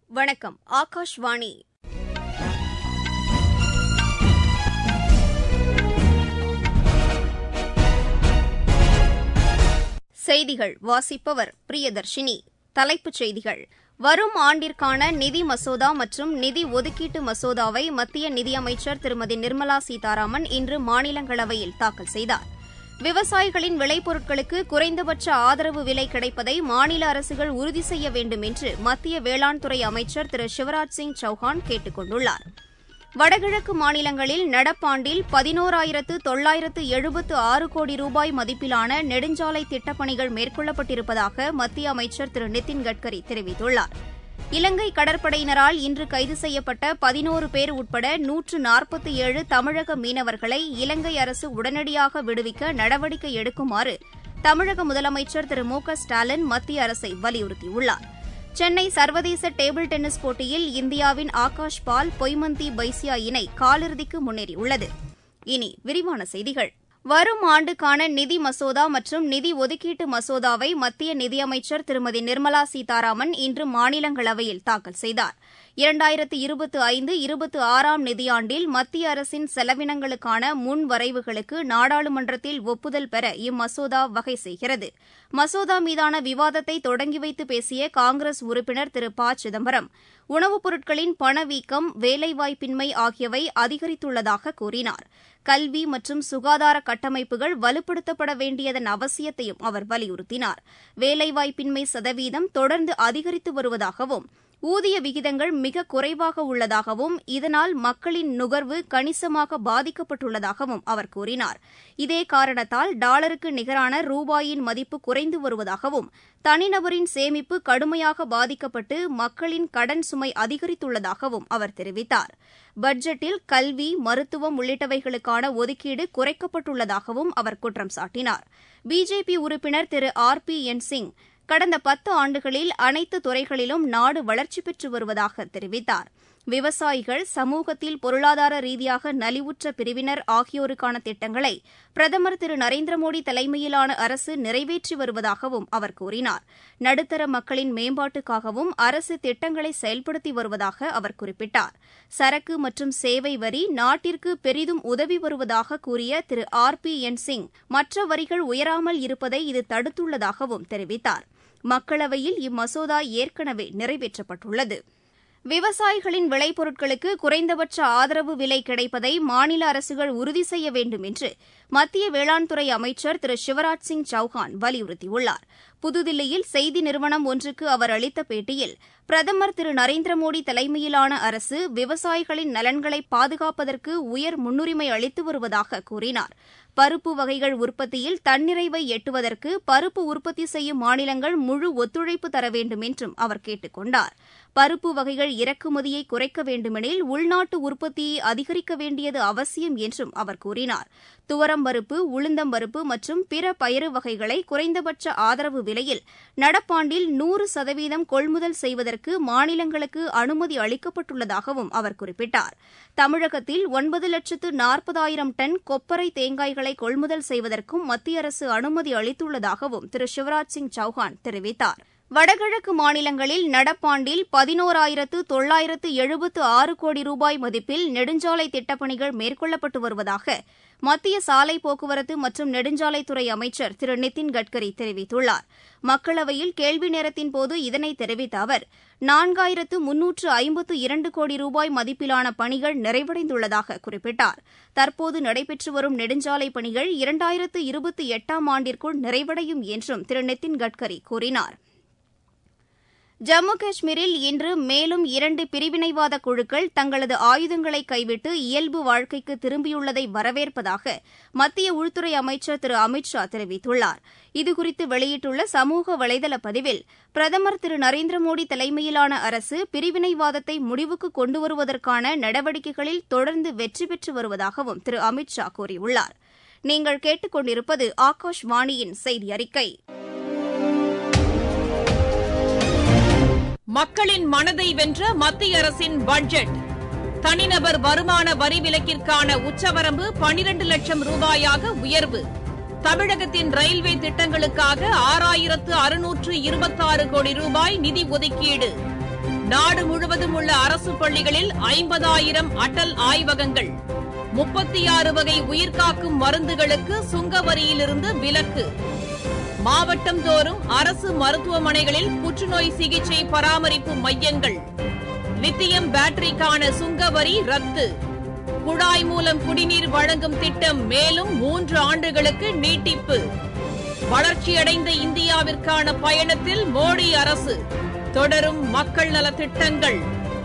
வணக்கம் ஆகாஷ்வாணி செய்திகள் வாசிப்பவர் பிரியதர்ஷினி தலைப்புச் செய்திகள் வரும் ஆண்டிற்கான நிதி மசோதா மற்றும் நிதி ஒதுக்கீட்டு மசோதாவை மத்திய நிதியமைச்சர் திருமதி நிர்மலா சீதாராமன் இன்று மாநிலங்களவையில் தாக்கல் செய்தார் விவசாயிகளின் விளைபொருட்களுக்கு குறைந்தபட்ச ஆதரவு விலை கிடைப்பதை மாநில அரசுகள் உறுதி செய்ய வேண்டும் என்று மத்திய வேளாண் துறை அமைச்சர் திரு சிவராஜ் சிங் சௌஹான் கேட்டுக் கொண்டுள்ளார் வடகிழக்கு மாநிலங்களில் நடப்பாண்டில் பதினோராயிரத்து தொள்ளாயிரத்து எழுபத்து ஆறு கோடி ரூபாய் மதிப்பிலான நெடுஞ்சாலை திட்டப்பணிகள் மேற்கொள்ளப்பட்டிருப்பதாக மத்திய அமைச்சர் திரு நிதின் கட்கரி தெரிவித்துள்ளார் இலங்கை கடற்படையினரால் இன்று கைது செய்யப்பட்ட பதினோரு பேர் உட்பட நூற்று நாற்பத்தி ஏழு தமிழக மீனவர்களை இலங்கை அரசு உடனடியாக விடுவிக்க நடவடிக்கை எடுக்குமாறு தமிழக முதலமைச்சர் திரு மு க ஸ்டாலின் மத்திய அரசை வலியுறுத்தியுள்ளார் சென்னை சர்வதேச டேபிள் டென்னிஸ் போட்டியில் இந்தியாவின் ஆகாஷ் பால் பொய்மந்தி பைசியா இணை காலிறுதிக்கு முன்னேறியுள்ளது இனி விரிவான செய்திகள் வரும் ஆண்டுக்கான நிதி மசோதா மற்றும் நிதி ஒதுக்கீட்டு மசோதாவை மத்திய நிதியமைச்சர் திருமதி நிர்மலா சீதாராமன் இன்று மாநிலங்களவையில் தாக்கல் செய்தார் இரண்டாயிரத்து இருபத்து ஐந்து இருபத்து ஆறாம் நிதியாண்டில் மத்திய அரசின் செலவினங்களுக்கான முன் வரைவுகளுக்கு நாடாளுமன்றத்தில் ஒப்புதல் பெற இம்மசோதா வகை செய்கிறது மசோதா மீதான விவாதத்தை தொடங்கி வைத்து பேசிய காங்கிரஸ் உறுப்பினர் திரு ப சிதம்பரம் உணவுப் பொருட்களின் பணவீக்கம் வேலைவாய்ப்பின்மை ஆகியவை அதிகரித்துள்ளதாக கூறினார் கல்வி மற்றும் சுகாதார கட்டமைப்புகள் வலுப்படுத்தப்பட வேண்டியதன் அவசியத்தையும் அவர் வலியுறுத்தினார் வேலைவாய்ப்பின்மை சதவீதம் தொடர்ந்து அதிகரித்து வருவதாகவும் ஊதிய விகிதங்கள் மிக குறைவாக உள்ளதாகவும் இதனால் மக்களின் நுகர்வு கணிசமாக பாதிக்கப்பட்டுள்ளதாகவும் அவர் கூறினார் இதே காரணத்தால் டாலருக்கு நிகரான ரூபாயின் மதிப்பு குறைந்து வருவதாகவும் தனிநபரின் சேமிப்பு கடுமையாக பாதிக்கப்பட்டு மக்களின் கடன் சுமை அதிகரித்துள்ளதாகவும் அவர் தெரிவித்தார் பட்ஜெட்டில் கல்வி மருத்துவம் உள்ளிட்டவைகளுக்கான ஒதுக்கீடு குறைக்கப்பட்டுள்ளதாகவும் அவர் குற்றம் சாட்டினார் பிஜேபி உறுப்பினர் திரு ஆர் பி என் சிங் கடந்த பத்து ஆண்டுகளில் அனைத்து துறைகளிலும் நாடு வளர்ச்சி பெற்று வருவதாக தெரிவித்தார் விவசாயிகள் சமூகத்தில் பொருளாதார ரீதியாக நலிவுற்ற பிரிவினர் ஆகியோருக்கான திட்டங்களை பிரதமர் திரு நரேந்திர மோடி தலைமையிலான அரசு நிறைவேற்றி வருவதாகவும் அவர் கூறினார் நடுத்தர மக்களின் மேம்பாட்டுக்காகவும் அரசு திட்டங்களை செயல்படுத்தி வருவதாக அவர் குறிப்பிட்டார் சரக்கு மற்றும் சேவை வரி நாட்டிற்கு பெரிதும் உதவி வருவதாக கூறிய திரு ஆர் பி என் சிங் மற்ற வரிகள் உயராமல் இருப்பதை இது தடுத்துள்ளதாகவும் தெரிவித்தார் மக்களவையில் இம்மசோதா ஏற்கனவே நிறைவேற்றப்பட்டுள்ளது விவசாயிகளின் விளைபொருட்களுக்கு குறைந்தபட்ச ஆதரவு விலை கிடைப்பதை மாநில அரசுகள் உறுதி செய்ய வேண்டும் என்று மத்திய வேளாண் துறை அமைச்சர் திரு சிவராஜ் சிங் சௌஹான் வலியுறுத்தியுள்ளார் புதுதில்லியில் செய்தி நிறுவனம் ஒன்றுக்கு அவர் அளித்த பேட்டியில் பிரதமர் திரு நரேந்திர மோடி தலைமையிலான அரசு விவசாயிகளின் நலன்களை பாதுகாப்பதற்கு உயர் முன்னுரிமை அளித்து வருவதாக கூறினார் பருப்பு வகைகள் உற்பத்தியில் தன்னிறைவை எட்டுவதற்கு பருப்பு உற்பத்தி செய்யும் மாநிலங்கள் முழு ஒத்துழைப்பு தர வேண்டும் என்றும் அவர் கேட்டுக் கொண்டார் பருப்பு வகைகள் இறக்குமதியை குறைக்க வேண்டுமெனில் உள்நாட்டு உற்பத்தியை அதிகரிக்க வேண்டியது அவசியம் என்றும் அவர் கூறினார் துவரம் பருப்பு உளுந்தம் பருப்பு மற்றும் பிற பயறு வகைகளை குறைந்தபட்ச ஆதரவு விலையில் நடப்பாண்டில் நூறு சதவீதம் கொள்முதல் செய்வதற்கு மாநிலங்களுக்கு அனுமதி அளிக்கப்பட்டுள்ளதாகவும் அவர் குறிப்பிட்டார் தமிழகத்தில் ஒன்பது லட்சத்து நாற்பதாயிரம் டன் கொப்பரை தேங்காய்களை கொள்முதல் செய்வதற்கும் மத்திய அரசு அனுமதி அளித்துள்ளதாகவும் திரு சிவராஜ் சிங் சௌஹான் தெரிவித்தார் வடகிழக்கு மாநிலங்களில் நடப்பாண்டில் பதினோராயிரத்து தொள்ளாயிரத்து எழுபத்து ஆறு கோடி ரூபாய் மதிப்பில் நெடுஞ்சாலை திட்டப்பணிகள் மேற்கொள்ளப்பட்டு வருவதாக மத்திய சாலை போக்குவரத்து மற்றும் நெடுஞ்சாலைத்துறை அமைச்சர் திரு நிதின் கட்கரி தெரிவித்துள்ளார் மக்களவையில் கேள்வி நேரத்தின் போது இதனை தெரிவித்த அவர் நான்காயிரத்து முன்னூற்று ஐம்பத்து இரண்டு கோடி ரூபாய் மதிப்பிலான பணிகள் நிறைவடைந்துள்ளதாக குறிப்பிட்டார் தற்போது நடைபெற்று வரும் நெடுஞ்சாலை பணிகள் இரண்டாயிரத்து இருபத்தி எட்டாம் ஆண்டிற்குள் நிறைவடையும் என்றும் திரு நிதின் கட்கரி கூறினார் ஜம்மு காஷ்மீரில் இன்று மேலும் இரண்டு பிரிவினைவாத குழுக்கள் தங்களது ஆயுதங்களை கைவிட்டு இயல்பு வாழ்க்கைக்கு திரும்பியுள்ளதை வரவேற்பதாக மத்திய உள்துறை அமைச்சர் திரு அமித் ஷா தெரிவித்துள்ளார் இதுகுறித்து வெளியிட்டுள்ள சமூக வலைதள பதிவில் பிரதமர் திரு நரேந்திர மோடி தலைமையிலான அரசு பிரிவினைவாதத்தை முடிவுக்கு கொண்டுவருவதற்கான நடவடிக்கைகளில் தொடர்ந்து வெற்றி பெற்று வருவதாகவும் திரு அமித் ஷா கூறியுள்ளார் நீங்கள் கேட்டுக்கொண்டிருப்பது ஆகாஷ்வாணியின் செய்தி அறிக்கை மக்களின் மனதை வென்ற மத்திய அரசின் பட்ஜெட் தனிநபர் வருமான வரி விலக்கிற்கான உச்சவரம்பு பனிரண்டு லட்சம் ரூபாயாக உயர்வு தமிழகத்தின் ரயில்வே திட்டங்களுக்காக ஆறாயிரத்து அறுநூற்று இருபத்தாறு கோடி ரூபாய் நிதி ஒதுக்கீடு நாடு முழுவதும் உள்ள அரசு பள்ளிகளில் ஐம்பதாயிரம் அடல் ஆய்வகங்கள் முப்பத்தி ஆறு வகை உயிர்காக்கும் மருந்துகளுக்கு சுங்க வரியிலிருந்து விலக்கு மாவட்டம் தோறும் அரசு மருத்துவமனைகளில் புற்றுநோய் சிகிச்சை பராமரிப்பு மையங்கள் லித்தியம் பேட்டரிக்கான சுங்க வரி ரத்து குழாய் மூலம் குடிநீர் வழங்கும் திட்டம் மேலும் மூன்று ஆண்டுகளுக்கு நீட்டிப்பு வளர்ச்சியடைந்த இந்தியாவிற்கான பயணத்தில் மோடி அரசு தொடரும் மக்கள் நலத் திட்டங்கள்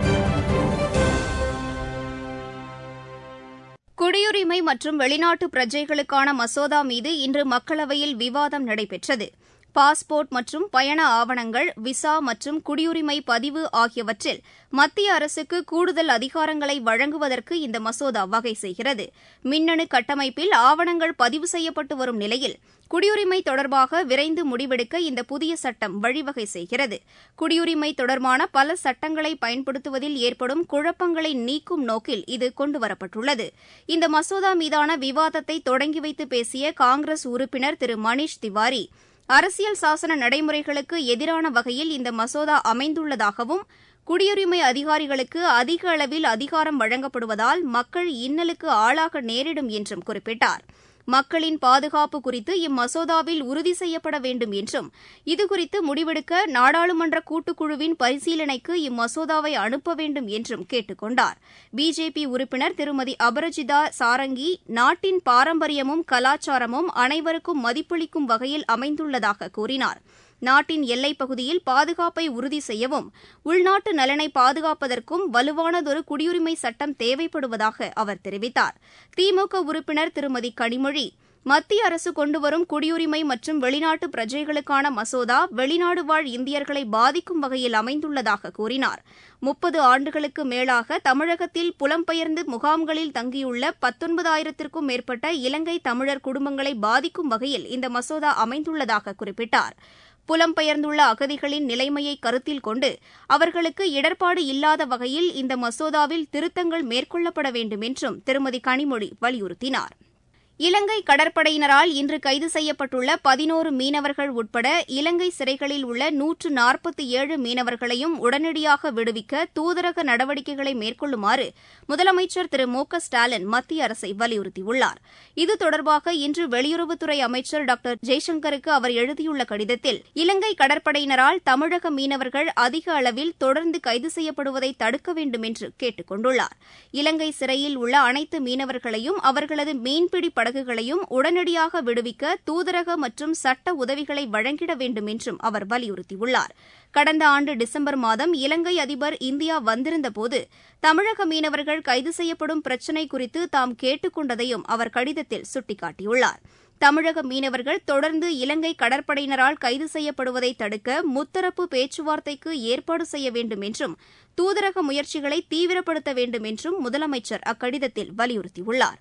குடியுரிமை மற்றும் வெளிநாட்டு பிரஜைகளுக்கான மசோதா மீது இன்று மக்களவையில் விவாதம் நடைபெற்றது பாஸ்போர்ட் மற்றும் பயண ஆவணங்கள் விசா மற்றும் குடியுரிமை பதிவு ஆகியவற்றில் மத்திய அரசுக்கு கூடுதல் அதிகாரங்களை வழங்குவதற்கு இந்த மசோதா வகை செய்கிறது மின்னணு கட்டமைப்பில் ஆவணங்கள் பதிவு செய்யப்பட்டு வரும் நிலையில் குடியுரிமை தொடர்பாக விரைந்து முடிவெடுக்க இந்த புதிய சட்டம் வழிவகை செய்கிறது குடியுரிமை தொடர்பான பல சட்டங்களை பயன்படுத்துவதில் ஏற்படும் குழப்பங்களை நீக்கும் நோக்கில் இது கொண்டுவரப்பட்டுள்ளது இந்த மசோதா மீதான விவாதத்தை தொடங்கி வைத்து பேசிய காங்கிரஸ் உறுப்பினர் திரு மணீஷ் திவாரி அரசியல் சாசன நடைமுறைகளுக்கு எதிரான வகையில் இந்த மசோதா அமைந்துள்ளதாகவும் குடியுரிமை அதிகாரிகளுக்கு அதிக அளவில் அதிகாரம் வழங்கப்படுவதால் மக்கள் இன்னலுக்கு ஆளாக நேரிடும் என்றும் குறிப்பிட்டார் மக்களின் பாதுகாப்பு குறித்து இம்மசோதாவில் உறுதி செய்யப்பட வேண்டும் என்றும் இதுகுறித்து முடிவெடுக்க நாடாளுமன்ற கூட்டுக்குழுவின் பரிசீலனைக்கு இம்மசோதாவை அனுப்ப வேண்டும் என்றும் கேட்டுக் கொண்டார் பிஜேபி உறுப்பினர் திருமதி அபரஜிதா சாரங்கி நாட்டின் பாரம்பரியமும் கலாச்சாரமும் அனைவருக்கும் மதிப்பளிக்கும் வகையில் அமைந்துள்ளதாக கூறினார் நாட்டின் எல்லைப் பகுதியில் பாதுகாப்பை உறுதி செய்யவும் உள்நாட்டு நலனை பாதுகாப்பதற்கும் வலுவானதொரு குடியுரிமை சட்டம் தேவைப்படுவதாக அவர் தெரிவித்தார் திமுக உறுப்பினர் திருமதி கனிமொழி மத்திய அரசு கொண்டுவரும் குடியுரிமை மற்றும் வெளிநாட்டு பிரஜைகளுக்கான மசோதா வெளிநாடு வாழ் இந்தியர்களை பாதிக்கும் வகையில் அமைந்துள்ளதாக கூறினார் முப்பது ஆண்டுகளுக்கு மேலாக தமிழகத்தில் புலம்பெயர்ந்து முகாம்களில் தங்கியுள்ள பத்தொன்பதாயிரத்திற்கும் மேற்பட்ட இலங்கை தமிழர் குடும்பங்களை பாதிக்கும் வகையில் இந்த மசோதா அமைந்துள்ளதாக குறிப்பிட்டார் புலம்பெயர்ந்துள்ள அகதிகளின் நிலைமையை கருத்தில் கொண்டு அவர்களுக்கு இடர்பாடு இல்லாத வகையில் இந்த மசோதாவில் திருத்தங்கள் மேற்கொள்ளப்பட வேண்டும் என்றும் திருமதி கனிமொழி வலியுறுத்தினார் இலங்கை கடற்படையினரால் இன்று கைது செய்யப்பட்டுள்ள பதினோரு மீனவர்கள் உட்பட இலங்கை சிறைகளில் உள்ள நூற்று நாற்பத்தி ஏழு மீனவர்களையும் உடனடியாக விடுவிக்க தூதரக நடவடிக்கைகளை மேற்கொள்ளுமாறு முதலமைச்சர் திரு மு க ஸ்டாலின் மத்திய அரசை வலியுறுத்தியுள்ளார் இது தொடர்பாக இன்று வெளியுறவுத்துறை அமைச்சர் டாக்டர் ஜெய்சங்கருக்கு அவர் எழுதியுள்ள கடிதத்தில் இலங்கை கடற்படையினரால் தமிழக மீனவர்கள் அதிக அளவில் தொடர்ந்து கைது செய்யப்படுவதை தடுக்க வேண்டும் என்று கேட்டுக் கொண்டுள்ளார் இலங்கை சிறையில் உள்ள அனைத்து மீனவர்களையும் அவர்களது மீன்பிடி படகுகளையும் உடனடியாக விடுவிக்க தூதரக மற்றும் சட்ட உதவிகளை வழங்கிட வேண்டும் என்றும் அவர் வலியுறுத்தியுள்ளார் கடந்த ஆண்டு டிசம்பர் மாதம் இலங்கை அதிபர் இந்தியா வந்திருந்தபோது தமிழக மீனவர்கள் கைது செய்யப்படும் பிரச்சினை குறித்து தாம் கேட்டுக் கொண்டதையும் அவர் கடிதத்தில் சுட்டிக்காட்டியுள்ளார் தமிழக மீனவர்கள் தொடர்ந்து இலங்கை கடற்படையினரால் கைது செய்யப்படுவதை தடுக்க முத்தரப்பு பேச்சுவார்த்தைக்கு ஏற்பாடு செய்ய வேண்டும் என்றும் தூதரக முயற்சிகளை தீவிரப்படுத்த வேண்டும் என்றும் முதலமைச்சர் அக்கடிதத்தில் வலியுறுத்தியுள்ளார்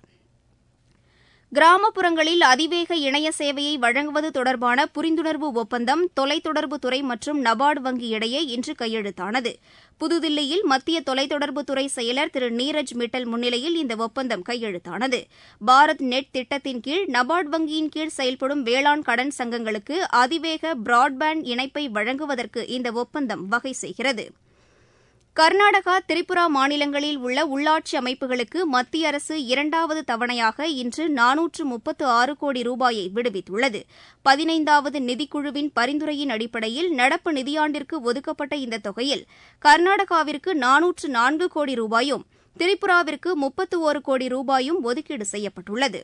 கிராமப்புறங்களில் அதிவேக இணைய சேவையை வழங்குவது தொடர்பான புரிந்துணர்வு ஒப்பந்தம் தொலைத்தொடர்புத்துறை மற்றும் நபார்டு வங்கி இடையே இன்று கையெழுத்தானது புதுதில்லியில் மத்திய தொலைத்தொடர்புத்துறை செயலர் திரு நீரஜ் மிட்டல் முன்னிலையில் இந்த ஒப்பந்தம் கையெழுத்தானது பாரத் நெட் திட்டத்தின் கீழ் நபார்டு வங்கியின் கீழ் செயல்படும் வேளாண் கடன் சங்கங்களுக்கு அதிவேக பிராட்பேண்ட் இணைப்பை வழங்குவதற்கு இந்த ஒப்பந்தம் வகை செய்கிறது கர்நாடகா திரிபுரா மாநிலங்களில் உள்ள உள்ளாட்சி அமைப்புகளுக்கு மத்திய அரசு இரண்டாவது தவணையாக இன்று நானூற்று முப்பத்து ஆறு கோடி ரூபாயை விடுவித்துள்ளது பதினைந்தாவது நிதிக்குழுவின் பரிந்துரையின் அடிப்படையில் நடப்பு நிதியாண்டிற்கு ஒதுக்கப்பட்ட இந்த தொகையில் கர்நாடகாவிற்கு நானூற்று நான்கு கோடி ரூபாயும் திரிபுராவிற்கு முப்பத்து ஒரு கோடி ரூபாயும் ஒதுக்கீடு செய்யப்பட்டுள்ளது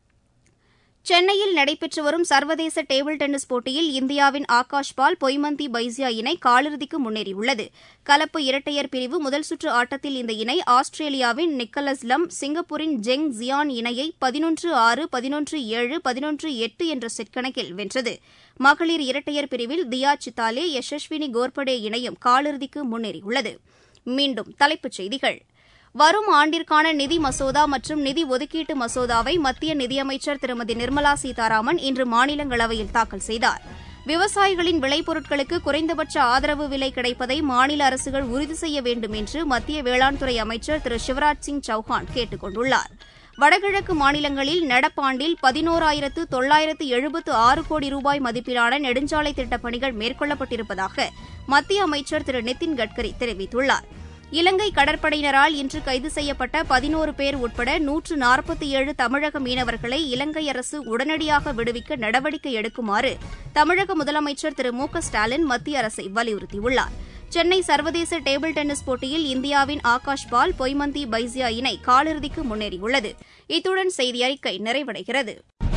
சென்னையில் நடைபெற்று வரும் சர்வதேச டேபிள் டென்னிஸ் போட்டியில் இந்தியாவின் ஆகாஷ் பால் பொய்மந்தி பைசியா இணை காலிறுதிக்கு முன்னேறியுள்ளது கலப்பு இரட்டையர் பிரிவு முதல் சுற்று ஆட்டத்தில் இந்த இணை ஆஸ்திரேலியாவின் நிக்கலஸ் லம் சிங்கப்பூரின் ஜெங் ஜியான் இணையை பதினொன்று ஆறு பதினொன்று ஏழு பதினொன்று எட்டு என்ற செட் கணக்கில் வென்றது மகளிர் இரட்டையர் பிரிவில் தியா சித்தாலே யசஸ்வினி கோர்படே இணையும் காலிறுதிக்கு முன்னேறியுள்ளது மீண்டும் தலைப்புச் செய்திகள் வரும் ஆண்டிற்கான நிதி மசோதா மற்றும் நிதி ஒதுக்கீட்டு மசோதாவை மத்திய நிதியமைச்சர் திருமதி நிர்மலா சீதாராமன் இன்று மாநிலங்களவையில் தாக்கல் செய்தார் விவசாயிகளின் விளைபொருட்களுக்கு குறைந்தபட்ச ஆதரவு விலை கிடைப்பதை மாநில அரசுகள் உறுதி செய்ய வேண்டும் என்று மத்திய வேளாண் துறை அமைச்சர் திரு சிவராஜ் சிங் சௌஹான் கேட்டுக் கொண்டுள்ளார் வடகிழக்கு மாநிலங்களில் நடப்பாண்டில் பதினோராயிரத்து தொள்ளாயிரத்து எழுபத்து ஆறு கோடி ரூபாய் மதிப்பிலான நெடுஞ்சாலை திட்டப் பணிகள் மேற்கொள்ளப்பட்டிருப்பதாக மத்திய அமைச்சர் திரு நிதின் கட்கரி தெரிவித்துள்ளார் இலங்கை கடற்படையினரால் இன்று கைது செய்யப்பட்ட பதினோரு பேர் உட்பட நூற்று நாற்பத்தி ஏழு தமிழக மீனவர்களை இலங்கை அரசு உடனடியாக விடுவிக்க நடவடிக்கை எடுக்குமாறு தமிழக முதலமைச்சர் திரு மு க ஸ்டாலின் மத்திய அரசை வலியுறுத்தியுள்ளார் சென்னை சர்வதேச டேபிள் டென்னிஸ் போட்டியில் இந்தியாவின் ஆகாஷ் பால் பொய்மந்தி பைசியா இணை காலிறுதிக்கு முன்னேறியுள்ளது இத்துடன் செய்தி அறிக்கை நிறைவடைகிறது